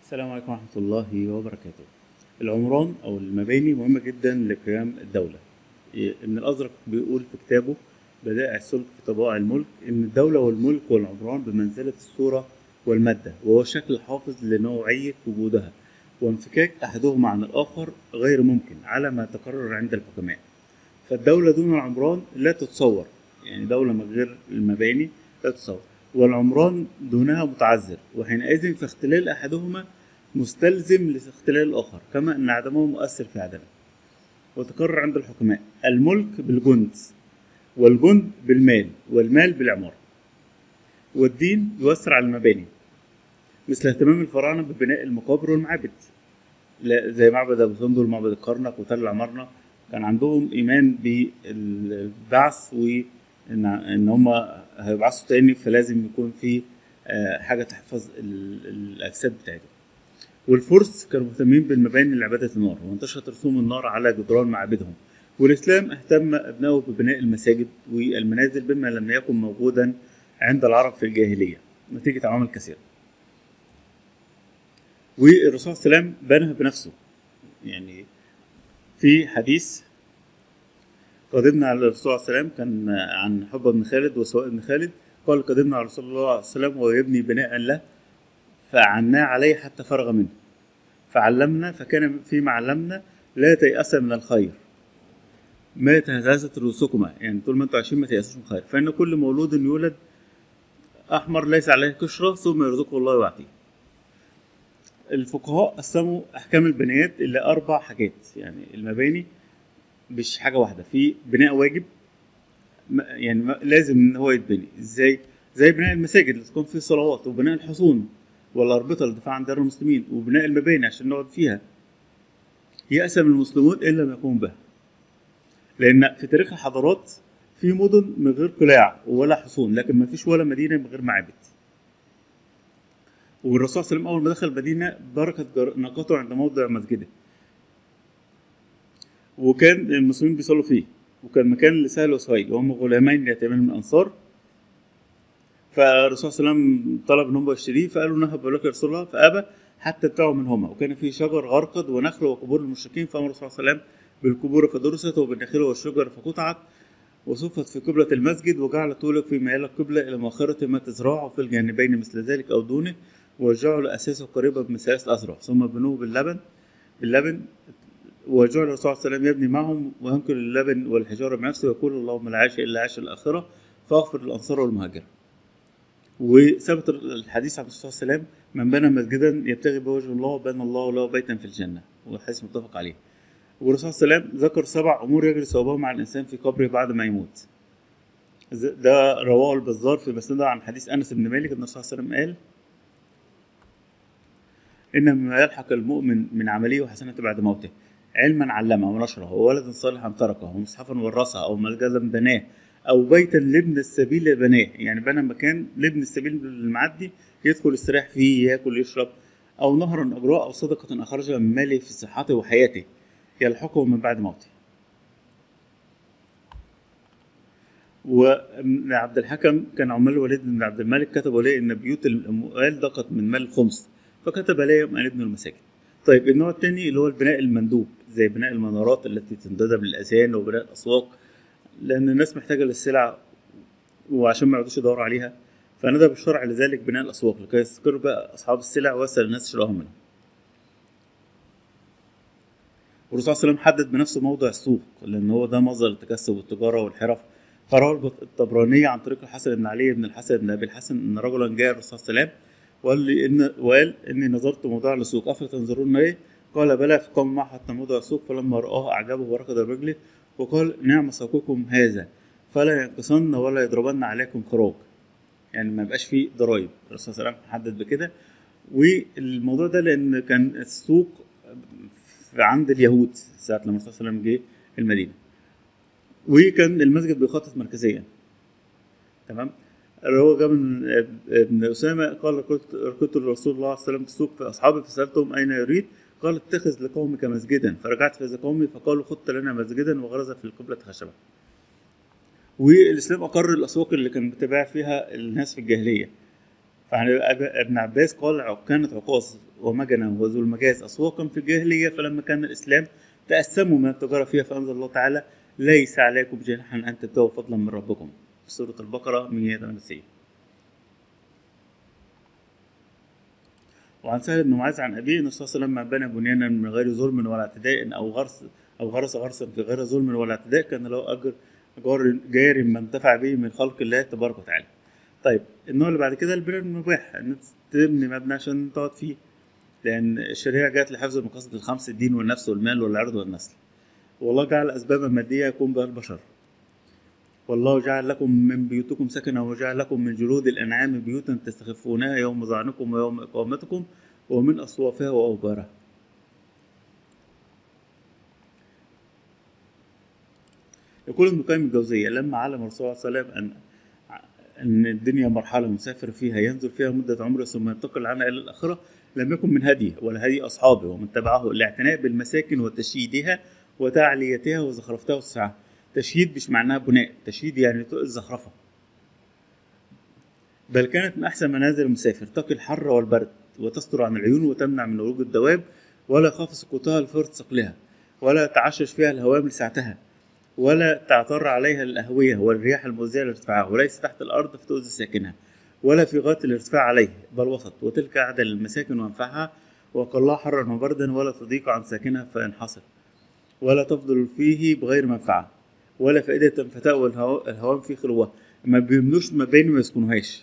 السلام عليكم ورحمة الله وبركاته. العمران أو المباني مهمة جدا لقيام الدولة. إيه، ابن الأزرق بيقول في كتابه بدائع السلك في طبائع الملك إن الدولة والملك والعمران بمنزلة الصورة والمادة وهو الشكل الحافظ لنوعية وجودها وانفكاك أحدهما عن الآخر غير ممكن على ما تقرر عند الحكماء. فالدولة دون العمران لا تتصور يعني دولة من غير المباني لا تتصور والعمران دونها متعذر وحينئذ فاختلال أحدهما مستلزم لاختلال الآخر كما أن عدمه مؤثر في عدمه وتقرر عند الحكماء الملك بالجند والجند بالمال والمال بالعمارة والدين يؤثر على المباني مثل اهتمام الفراعنة ببناء المقابر والمعابد لا زي معبد أبو سمبل ومعبد الكرنك وتل العمارنة كان عندهم إيمان بالبعث وإن إن هم هيبعثوا تاني فلازم يكون في آه، حاجة تحفظ ال- الأجساد بتاعتهم والفرس كانوا مهتمين بالمباني لعبادة النار وانتشرت رسوم النار على جدران معابدهم والإسلام اهتم أبنائه ببناء المساجد والمنازل بما لم يكن موجودا عند العرب في الجاهلية نتيجة عوامل كثيرة والرسول صلى الله عليه وسلم بنى بنفسه يعني في حديث قدمنا على الرسول صلى الله عليه وسلم كان عن حبة بن خالد وسواء بن خالد قال قدمنا على رسول الله صلى الله عليه وسلم وهو يبني بناء له فعناه عليه حتى فرغ منه فعلمنا فكان فيما علمنا لا تيأس من الخير ما تهززت رؤوسكما يعني طول ما انتم عايشين ما تيأسوش من الخير فإن كل مولود يولد أحمر ليس عليه قشرة ثم يرزقه الله ويعطيه الفقهاء قسموا أحكام البنايات إلى أربع حاجات يعني المباني مش حاجة واحدة في بناء واجب م- يعني م- لازم ان هو يتبني ازاي زي بناء المساجد اللي تكون فيه صلوات وبناء الحصون والاربطه للدفاع عن دار المسلمين وبناء المباني عشان نقعد فيها يأسم المسلمون ان لم يقوموا بها لان في تاريخ الحضارات في مدن من غير قلاع ولا حصون لكن ما فيش ولا مدينه من غير معابد والرسول صلى الله عليه وسلم اول ما دخل المدينه بركت جر- ناقته عند موضع مسجده وكان المسلمين بيصلوا فيه وكان مكان لسهل وسهيل وهم غلامين يتيمان من الانصار فالرسول صلى الله عليه وسلم طلب ان هم يشتريه فقالوا نهب لك يا رسول الله فابى حتى ابتاعوا منهما وكان فيه شجر غرقد ونخل وقبور المشركين فامر الرسول صلى الله عليه وسلم بالقبور فدرست وبالنخيل والشجر فقطعت وصفت في قبلة المسجد وجعل تولك في ميال القبلة إلى مؤخرة ما تزرعه في الجانبين مثل ذلك أو دونه وجعل أساسه قريبا من ثلاث أذرع ثم بنوه باللبن باللبن وجعل الرسول صلى الله عليه وسلم يبني معهم وينقل اللبن والحجارة بنفسه ويقول اللهم لا عاش إلا عاش الآخرة فاغفر للأنصار والمهاجرة وثبت الحديث عن الرسول صلى الله عليه وسلم من بنى مسجدا يبتغي بوجه الله بنى الله له بيتا في الجنة والحديث متفق عليه والرسول صلى الله عليه وسلم ذكر سبع أمور يجري ثوابها مع الإنسان في قبره بعد ما يموت ز- ده رواه البزار في مسنده عن حديث أنس بن مالك أن الرسول صلى الله عليه وسلم قال إن مما يلحق المؤمن من عمله وحسنة بعد موته علما علمه ونشره وولدا صالحا تركه ومصحفا ورثه او مسجدا بناه او بيتا لابن السبيل بناه يعني بنى مكان لابن السبيل المعدي يدخل يستريح فيه ياكل يشرب او نهرا اجراء او صدقه اخرجها من ماله في صحته وحياته يلحقه من بعد موته وابن عبد الحكم كان عمال الوليد بن عبد الملك كتب لي ان بيوت الاموال ضاقت من مال الخمس فكتب لي ان ابن المساجد طيب النوع الثاني اللي هو البناء المندوب زي بناء المنارات التي تنتدب للاذان وبناء الاسواق لان الناس محتاجه للسلع وعشان ما يقعدوش يدوروا عليها فندب الشرع لذلك بناء الاسواق لكي يستقر بقى اصحاب السلع ويسهل الناس شراهم منها والرسول صلى الله عليه وسلم حدد بنفسه موضع السوق لان هو ده مصدر التكسب والتجاره والحرف فروى الطبراني عن طريق الحسن بن علي بن الحسن بن ابي الحسن ان رجلا جاء الرسول صلى الله عليه وسلم وقال لي ان وقال اني نظرت موضع للسوق افتنظرون ايه؟ قال بلى فقام معه حتى موضع السوق فلما رآه اعجبه وركض رجله وقال نعم سوقكم هذا فلا ينقصن ولا يضربن عليكم خراج يعني ما يبقاش فيه ضرايب الرسول صلى الله عليه وسلم حدد بكده والموضوع ده لان كان السوق في عند اليهود ساعه لما الرسول صلى الله عليه وسلم جه المدينه وكان المسجد بيخطط مركزيا تمام هو جاء من ابن اسامه قال قلت ركبت لرسول الله صلى الله عليه وسلم في السوق فاصحابي فسالتهم اين يريد قال اتخذ لقومك مسجدا فرجعت فاذا قومي فقالوا خذت لنا مسجدا وغرز في القبله خشبه والاسلام اقر الاسواق اللي كان بتباع فيها الناس في الجاهليه فعن ابن عباس قال كانت عكاظ ومجنة وذو المجاز أسواقا في الجاهلية فلما كان الإسلام تأسموا من التجارة فيها فأنزل الله تعالى ليس عليكم جناح أن تبتغوا فضلا من ربكم في سورة البقرة 198 وعن سهل بن معاذ عن أبيه أن الرسول صلى الله عليه وسلم بنى بنيانا من غير ظلم ولا اعتداء أو غرس أو غرس غرسا في غير ظلم ولا اعتداء كان له أجر جار جار ما انتفع به من خلق الله تبارك وتعالى. طيب النوع اللي بعد كده البناء المباح ان تبني مبنى عشان تقعد فيه لان الشريعه جاءت لحفظ المقاصد الخمس الدين والنفس والمال والعرض والنسل والله جعل اسبابا ماديه يقوم بها البشر والله جعل لكم من بيوتكم سكنا وجعل لكم من جلود الانعام بيوتا تستخفونها يوم ظعنكم ويوم اقامتكم ومن اصوافها واوبارها يقول ابن قيم الجوزية لما علم الرسول صلى الله عليه وسلم أن أن الدنيا مرحلة مسافر فيها ينزل فيها مدة عمره ثم ينتقل عنها إلى الآخرة لم يكن من هديه ولا هدي أصحابه ومن تبعه الاعتناء بالمساكن وتشييدها وتعليتها وزخرفتها وسعها تشييد مش معناها بناء تشييد يعني الزخرفة بل كانت من أحسن منازل المسافر تقي الحر والبرد وتستر عن العيون وتمنع من ورود الدواب ولا يخاف سقوطها لفرط ثقلها ولا تعشش فيها الهوام لسعتها ولا تعتر عليها الأهوية والرياح المؤذية لارتفاعها وليس تحت الأرض فتؤذي ساكنها ولا في غاية الارتفاع عليه بل وسط وتلك أعدل المساكن وأنفعها وأقلها حرا وبردا ولا تضيق عن ساكنها فينحصر ولا تفضل فيه بغير منفعة ولا فائدة فتأوى الهوام في خلوة ما بيمنوش مباني ما يسكنوهاش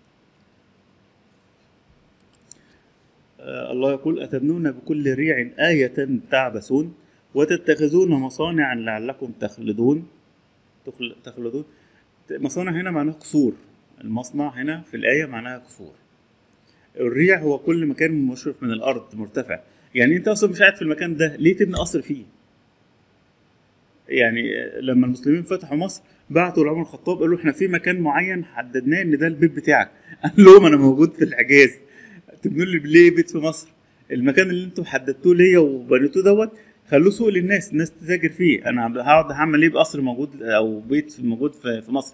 آه الله يقول أتبنون بكل ريع آية تعبثون وتتخذون مصانع لعلكم تخلدون تخلدون مصانع هنا معناها قصور المصنع هنا في الآية معناها قصور الريع هو كل مكان مشرف من الأرض مرتفع يعني أنت أصلا مش قاعد في المكان ده ليه تبني قصر فيه يعني لما المسلمين فتحوا مصر بعتوا لعمر الخطاب قالوا احنا في مكان معين حددناه ان ده البيت بتاعك قال لهم انا موجود في الحجاز تبنوا لي ليه بيت في مصر المكان اللي انتم حددتوه ليا وبنيتوه دوت خلوه سوق للناس الناس تتاجر فيه انا هقعد هعمل ايه بقصر موجود او بيت موجود في مصر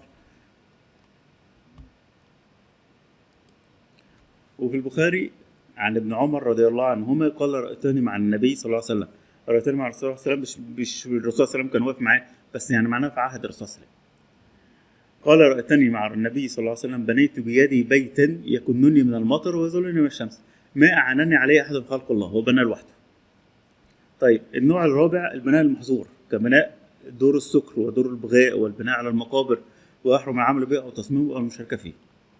وفي البخاري عن ابن عمر رضي الله عنهما قال رأيتني مع النبي صلى الله عليه وسلم رأيتني مع الرسول صلى الله عليه وسلم مش, مش الرسول صلى الله عليه وسلم كان واقف معاه بس يعني معناه في عهد الرسول صلى الله عليه وسلم قال رأيتني مع النبي صلى الله عليه وسلم بنيت بيدي بيتا يكنني من المطر ويظلني من الشمس ما أعانني عليه أحد من خلق الله هو بنى لوحده طيب النوع الرابع البناء المحظور كبناء دور السكر ودور البغاء والبناء على المقابر ويحرم العمل به أو تصميمه أو المشاركة فيه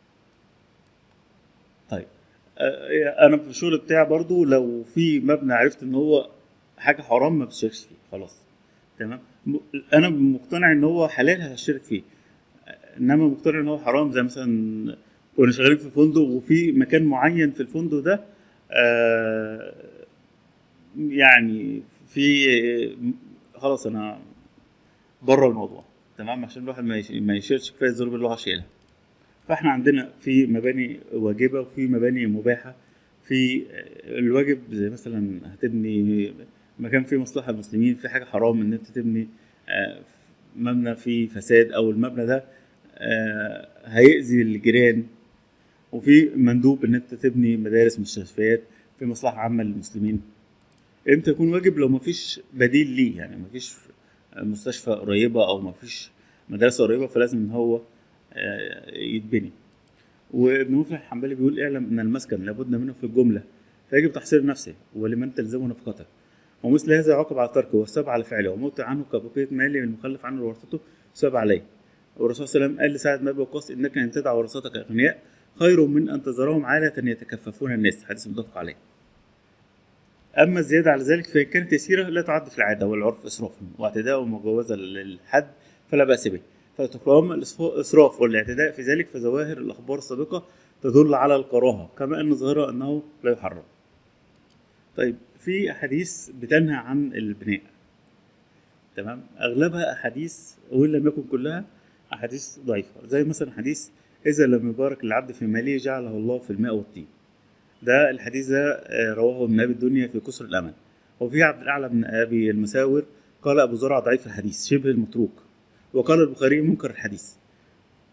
طيب انا في الشغل بتاعي برضو لو في مبنى عرفت ان هو حاجه حرام ما بشاركش فيه خلاص تمام انا مقتنع ان هو حلال هشترك فيه انما مقتنع ان هو حرام زي مثلا كنا شغالين في فندق وفي مكان معين في الفندق ده آه يعني في خلاص انا بره الموضوع تمام عشان الواحد ما يشيلش كفايه الذنوب اللي هو شايلها فاحنا عندنا في مباني واجبه وفي مباني مباحه في الواجب زي مثلا هتبني مكان فيه مصلحه للمسلمين في حاجه حرام ان انت تبني مبنى فيه فساد او المبنى ده هيأذي الجيران وفي مندوب ان انت تبني مدارس مستشفيات في مصلحه عامه للمسلمين امتى يكون واجب لو مفيش بديل ليه يعني مفيش مستشفى قريبه او مفيش مدرسه قريبه فلازم ان هو يتبني وابن مفلح الحنبلي بيقول اعلم ان المسكن لابد منه في الجمله فيجب تحصير نفسه ولمن تلزمه نفقته ومثل هذا يعاقب على تركه والسبب على فعله وموت عنه كبقيه مال المخلف عنه ورثته سبب عليه والرسول صلى الله عليه وسلم قال لسعد بن ابي وقاص انك ان تدع ورثتك اغنياء خير من ان تذرهم عالة يتكففون الناس حديث متفق عليه اما الزياده على ذلك فان كانت يسيره لا تعد في العاده والعرف اسرافا واعتداء ومجاوزه للحد فلا باس به فتقام الإسراف والاعتداء في ذلك فظواهر الأخبار السابقة تدل على الكراهة كما أن ظاهرة أنه لا يحرم طيب في أحاديث بتنهى عن البناء تمام أغلبها أحاديث وإن لم يكن كلها أحاديث ضعيفة زي مثلا حديث إذا لم يبارك العبد في ماله جعله الله في الماء والطين ده الحديث ده رواه ابن أبي الدنيا في كسر الأمل وفي عبد الأعلى بن أبي المساور قال أبو زرع ضعيف الحديث شبه المتروك وقال البخاري منكر الحديث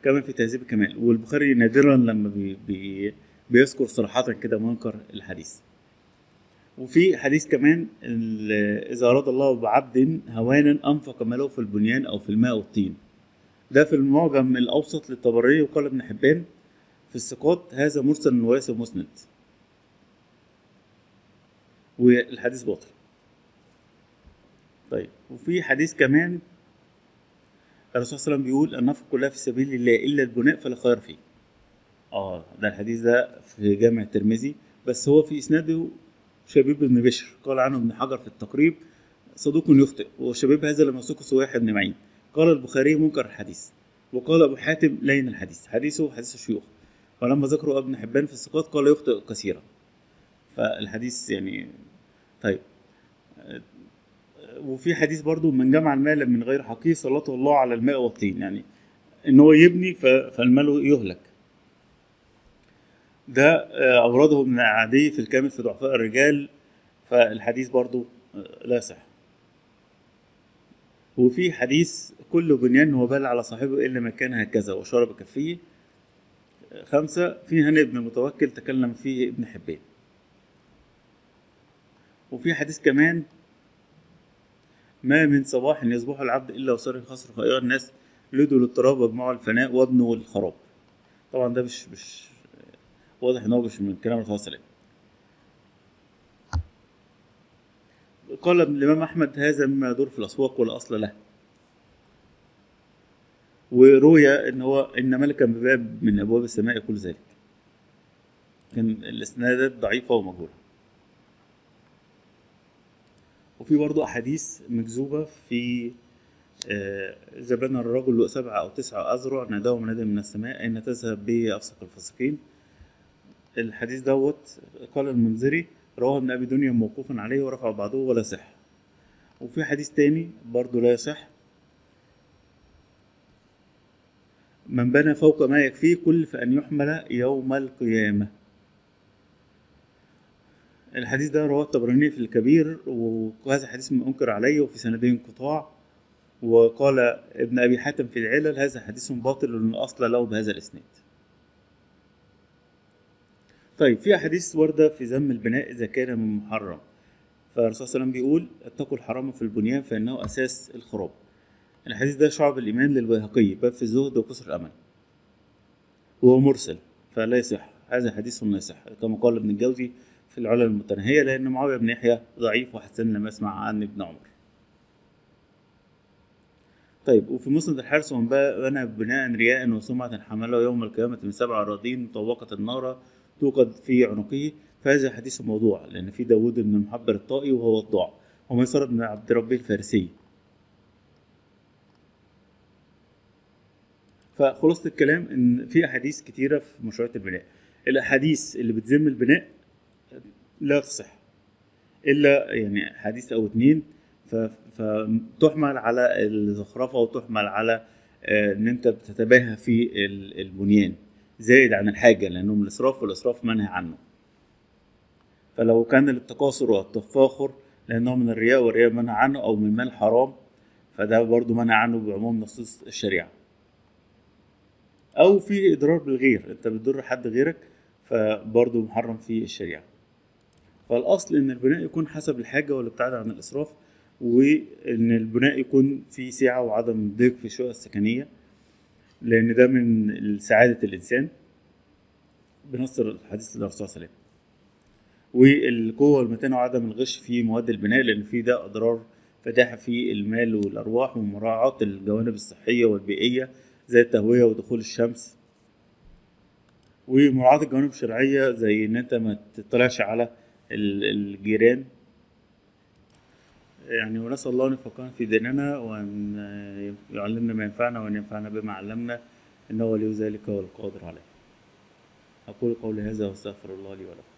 كما في تهذيب الكمال والبخاري نادرا لما بي بي بيذكر صراحة كده منكر الحديث وفي حديث كمان ال- إذا أراد الله بعبد هوانا أنفق ماله في البنيان أو في الماء والطين ده في المعجم الأوسط للطبراني وقال ابن حبان في الثقات هذا مرسل وليس مسند والحديث باطل طيب وفي حديث كمان الرسول صلى الله عليه وسلم بيقول النفقة كلها في سبيل الله إلا البناء فلا خير فيه اه ده الحديث ده في جامع الترمذي بس هو في إسناده شبيب بن بشر قال عنه ابن حجر في التقريب صدوق يخطئ وشبيب هذا لم يسوق سواح بن معين قال البخاري منكر الحديث وقال أبو حاتم لين الحديث حديثه حديث الشيوخ ولما ذكروا ابن حبان في الثقات قال يخطئ كثيرا فالحديث يعني طيب وفي حديث برضو من جمع المال من غير حقيقي سلطه الله على الماء والطين يعني ان هو يبني ف- فالمال يهلك ده آه، أورده ابن عدي في الكامل في ضعفاء الرجال فالحديث برضو آه، لا يصح وفي حديث كل بنيان وبال على صاحبه إلا ما كان هكذا وشرب كفيه آه، خمسة في هاني بن المتوكل تكلم فيه ابن حبان وفي حديث كمان ما من صباح يصبح العبد إلا وصار خسر فأيها الناس لدوا للتراب واجمعوا الفناء وابنوا الخراب طبعا ده مش مش واضح ان هو مش من كلام الرسول صلى الله عليه وسلم قال الامام احمد هذا مما يدور في الاسواق ولا اصل له وروي ان هو ان ملكا بباب من ابواب السماء يقول ذلك كان الاسنادات ضعيفه ومجهوله وفي برضه احاديث مكذوبه في آه، إذا بنى الرجل له سبع أو تسع أذرع ناداه منادى من السماء أين تذهب به أفسق الفاسقين الحديث دوت قال المنذري رواه ابن أبي دنيا موقوفا عليه ورفع بعضه ولا صح وفي حديث تاني برضه لا يصح من بنى فوق ما يكفيه كلف أن يحمل يوم القيامة الحديث ده رواه الطبراني في الكبير وهذا حديث منكر عليه وفي سنده انقطاع وقال ابن ابي حاتم في العلل هذا حديث باطل لان الاصل له بهذا الاسناد. طيب في احاديث وارده في ذم البناء اذا كان من محرم. فالرسول صلى الله عليه وسلم بيقول اتقوا الحرام في البنيان فانه اساس الخراب. الحديث ده شعب الايمان للبيهقي باب في الزهد وكسر الامل. وهو مرسل فلا يصح هذا حديث لا يصح كما قال ابن الجوزي في العلل المتناهيه لان معاويه بن يحيى ضعيف وحسن لم يسمع عن ابن عمر. طيب وفي مسند الحارس ومن بنى بناء رياء وسمعة حمله يوم القيامة من سبع أراضين مطوقة النار توقد في عنقه فهذا حديث موضوع لأن في داود بن المحبر الطائي وهو الضاع وميسر بن عبد ربه الفارسي فخلاصة الكلام إن في أحاديث كتيرة في مشروعات البناء الأحاديث اللي بتذم البناء لا تصح إلا يعني حديث أو اتنين ف- فتحمل على الزخرفه وتحمل على آه، ان انت بتتباهى في ال- البنيان زائد عن الحاجه لانه من الاسراف والاسراف منهي عنه فلو كان التكاثر والتفاخر لانه من الرياء والرياء منهى عنه او من مال حرام فده برضو منهى عنه بعموم نصوص الشريعه او في اضرار بالغير انت بتضر حد غيرك فبرضو محرم في الشريعه فالاصل ان البناء يكون حسب الحاجه والابتعاد عن الاسراف وان البناء يكون فيه سعه وعدم ضيق في الشقق السكنيه لان ده من سعاده الانسان بنص الحديث للرسول صلى الله عليه وسلم والقوه والمتانه وعدم الغش في مواد البناء لان في ده اضرار فادحه في المال والارواح ومراعاه الجوانب الصحيه والبيئيه زي التهويه ودخول الشمس ومراعاه الجوانب الشرعيه زي ان انت ما تطلعش على ال- الجيران يعني ونسأل الله أن يفقهنا في ديننا وأن يعلمنا ما ينفعنا وأن ينفعنا بما علمنا إنه ولي ذلك والقادر عليه أقول قولي هذا وأستغفر الله لي ولكم